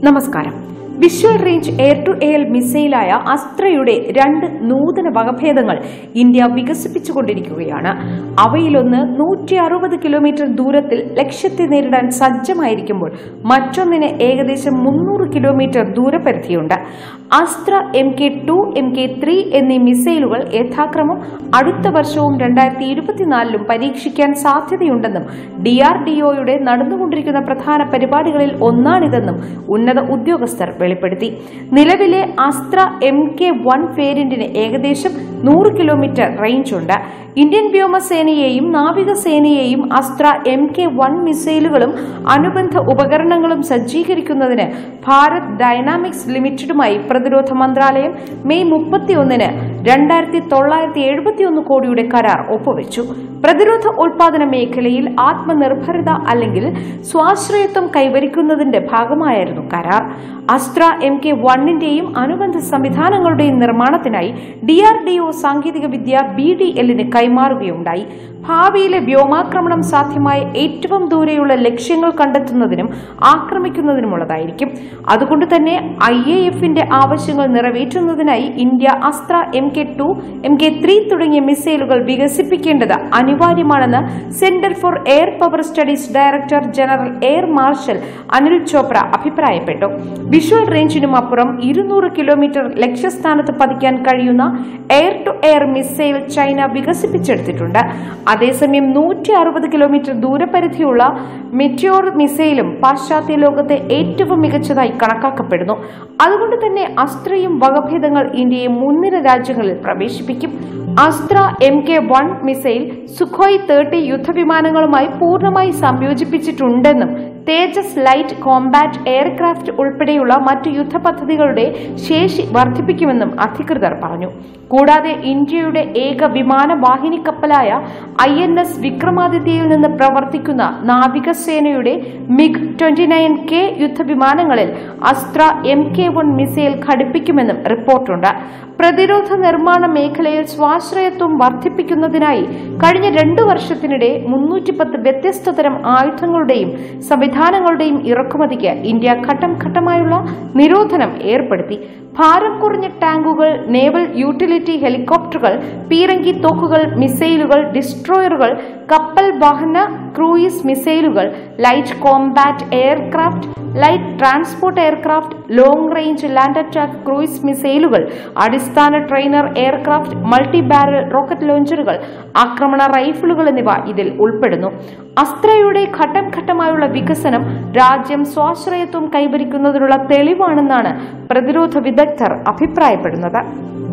നമസ്കാരം visual range air to air മിസൈലായ അസ്ത്രയുടെ രണ്ട് നൂതന വകഭേദങ്ങൾ ഇന്ത്യ വികസിപ്പിച്ചുകൊണ്ടിരിക്കുകയാണ് അവയിലൊന്ന് നൂറ്റി അറുപത് കിലോമീറ്റർ ദൂരത്തിൽ ലക്ഷ്യത്തെ നേരിടാൻ സജ്ജമായിരിക്കുമ്പോൾ മറ്റൊന്നിന് ഏകദേശം മുന്നൂറ് കിലോമീറ്റർ ദൂരപരിധിയുണ്ട് Astra M K two M K three എന്നീ മിസൈലുകൾ യഥാക്രമം അടുത്ത വർഷവും രണ്ടായിരത്തി ഇരുപത്തിനാലിലും പരീക്ഷിക്കാൻ സാധ്യതയുണ്ടെന്നും ഡി ആർ ഡി ഒയുടെ നടന്നുകൊണ്ടിരിക്കുന്ന പ്രധാന പരിപാടികളിൽ ഒന്നാണിതെന്നും ഉന്നത ഉദ്യോഗസ്ഥർ വെളിപ്പെടുത്തി നിലവിലെ അസ്ത്ര എം കെ വൺ വേരിയന്റിന് ഏകദേശം നൂറ് കിലോമീറ്റർ റേഞ്ച് ഉണ്ട് ഇന്ത്യൻ വ്യോമസേനയെയും നാവികസേനയെയും അസ്ത്ര എം കെ വൺ മിസൈലുകളും അനുബന്ധ ഉപകരണങ്ങളും സജ്ജീകരിക്കുന്നതിന് ഭാരത് ഡൈനാമിക്സ് ലിമിറ്റഡുമായി പ്രതിരോധ മന്ത്രാലയം മെയ് മുപ്പത്തിയൊന്നിന് രണ്ടായിരത്തി തൊള്ളായിരത്തി എഴുപത്തിയൊന്ന് കോടിയുടെ കരാർ ഒപ്പുവെച്ചു പ്രതിരോധ ഉൽപാദന മേഖലയിൽ ആത്മനിർഭരത അല്ലെങ്കിൽ സ്വാശ്രയത്വം കൈവരിക്കുന്നതിന്റെ ഭാഗമായിരുന്നു കരാർ അസ്ത്ര എം കെ വണ്ണിന്റെയും അനുബന്ധ സംവിധാനങ്ങളുടെയും നിർമ്മാണത്തിനായി ഡി ആർ ഡി ഒ സാങ്കേതിക വിദ്യ ബി ഡി എല്ലിന് കൈമാറുകയുണ്ടായി ഭാവിയിലെ വ്യോമാക്രമണം സാധ്യമായ ഏറ്റവും ദൂരെയുള്ള ലക്ഷ്യങ്ങൾ കണ്ടെത്തുന്നതിനും ആക്രമിക്കുന്നതിനുമുള്ളതായിരിക്കും അതുകൊണ്ട് തന്നെ ഐ എ എഫിന്റെ ആവശ്യങ്ങൾ നിറവേറ്റുന്നതിനായി India Astra M K two M K three തുടങ്ങിയ മിസൈലുകൾ വികസിപ്പിക്കേണ്ടത് അനിവാര്യമാണെന്ന് centre for air power studies director general air marshal Anil Chopra അഭിപ്രായപ്പെട്ടു വിഷ്വൽ റേഞ്ചിനും അപ്പുറം ഇരുന്നൂറ് കിലോമീറ്റർ ലക്ഷ്യസ്ഥാനത്ത് പതിക്കാൻ കഴിയുന്ന air to air missile China വികസിപ്പിച്ചെടുത്തിട്ടുണ്ട് അതേസമയം നൂറ്റി അറുപത് കിലോമീറ്റർ ദൂരപരിധിയുള്ള മെറ്റിയോർ മിസൈലും പാശ്ചാത്യ ലോകത്തെ ഏറ്റവും മികച്ചതായി കണക്കാക്കപ്പെടുന്നു അതുകൊണ്ട് തന്നെ അസ്ത്രയും വകഭേദങ്ങൾ ഇന്ത്യയെ മുൻനിര രാജ്യങ്ങളിൽ പ്രവേശിപ്പിക്കും Astra M K one missile Sukhoi thirty യുദ്ധവിമാനങ്ങളുമായി പൂർണ്ണമായി സംയോജിപ്പിച്ചിട്ടുണ്ടെന്നും തേജസ് ലൈറ്റ് കോമ്പാറ്റ് എയർക്രാഫ്റ്റ് ഉൾപ്പെടെയുള്ള മറ്റു യുദ്ധപദ്ധതികളുടെ ശേഷി വർദ്ധിപ്പിക്കുമെന്നും അധികൃതർ പറഞ്ഞു കൂടാതെ ഇന്ത്യയുടെ ഏക വിമാനവാഹിനി കപ്പലായ ഐ എൻ എസ് വിക്രമാദിത്യയിൽ നിന്ന് പ്രവർത്തിക്കുന്ന നാവികസേനയുടെ മിഗ് ട്വന്റി നയൻ കെ യുദ്ധവിമാനങ്ങളിൽ Astra M K one missile ഘടിപ്പിക്കുമെന്നും റിപ്പോർട്ടുണ്ട് പ്രതിരോധ നിർമ്മാണ മേഖലയിൽ സ്വാശ്രയത്വം വർദ്ധിപ്പിക്കുന്നതിനായി കഴിഞ്ഞ രണ്ടു വർഷത്തിനിടെ മുന്നൂറ്റി പത്ത് വ്യത്യസ്ത തരം ആയുധങ്ങളുടെയും സംവിധാനങ്ങളുടെയും ഇറക്കുമതിക്ക് ഇന്ത്യ ഘട്ടം ഘട്ടമായുള്ള നിരോധനം ഏർപ്പെടുത്തി ഭാരം കുറഞ്ഞ ടാങ്കുകൾ നേവൽ യൂട്ടിലിറ്റി ഹെലികോപ്റ്ററുകൾ പീരങ്കി തോക്കുകൾ മിസൈലുകൾ ഡിസ്ട്രോയറുകൾ കപ്പൽ വാഹന ക്രൂയിസ് മിസൈലുകൾ light combat aircraft light transport aircraft long range land attack cruise മിസൈലുകൾ അടിസ്ഥാന trainer aircraft multi barrel rocket ലോഞ്ചറുകൾ ആക്രമണ റൈഫിളുകൾ എന്നിവ ഇതിൽ ഉൾപ്പെടുന്നു അസ്ത്രയുടെ ഘട്ടം ഘട്ടമായുള്ള വികസനം രാജ്യം സ്വാശ്രയത്വം കൈവരിക്കുന്നതിനുള്ള തെളിവാണെന്നാണ് പ്രതിരോധ വിദഗ്ധർ അഭിപ്രായപ്പെടുന്നത്